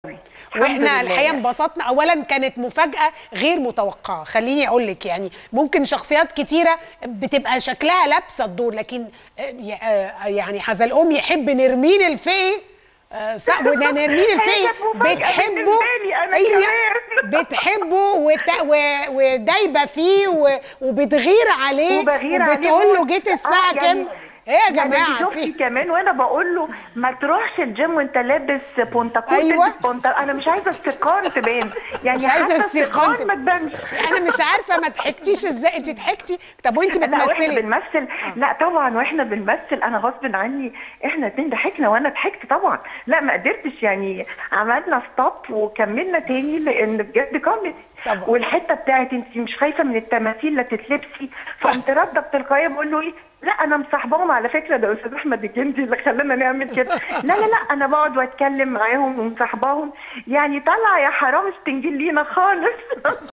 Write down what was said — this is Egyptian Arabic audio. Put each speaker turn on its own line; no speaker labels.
الحمد
واحنا
لله
الحقيقه
يعني.
انبسطنا اولا كانت مفاجاه غير متوقعه خليني اقول لك يعني ممكن شخصيات كتيره بتبقى شكلها لابسه الدور لكن آه، ي- آه، يعني حزلقوم يحب نرمين الفقي آه، صح وده نرمين الفقي
كانت مفاجأة
بتحبه
بالنسبة لي أنا
هي
كمان.
بتحبه وت- و- ودايبه فيه و- وبتغير عليه
وبغير عليه
وبتقول له
موت.
جيت
آه،
الساعه
يعني-
كام ايه يا
يعني
جماعه
انت شفتي
في
كمان وانا بقول له ما تروحش الجيم وانت لابس بونتاكوت
أيوة.
بونتا انا مش عايزه السيقان تبان يعني
مش عايزة
حتى
السيقان
السيقان ما تبانش
انا مش عارفه ما ضحكتيش ازاي انت ضحكتي طب وانت
لا واحنا
بتمثلي
بنمثل لا طبعا واحنا بنمثل انا غصب عني احنا اتنين ضحكنا وانا ضحكت طبعا لا ما قدرتش يعني عملنا ستوب وكملنا تاني لان بجد كوميدي
طبعا.
والحته بتاعت انت مش خايفه من التماثيل لا تتلبسي فقمت رده بتلقائيه بقول له ايه لا انا مصاحباهم على فكره ده استاذ احمد الجندي اللي خلانا نعمل كده لا لا لا انا بقعد واتكلم معاهم ومصاحباهم يعني طالعه يا حرام استنجلينا خالص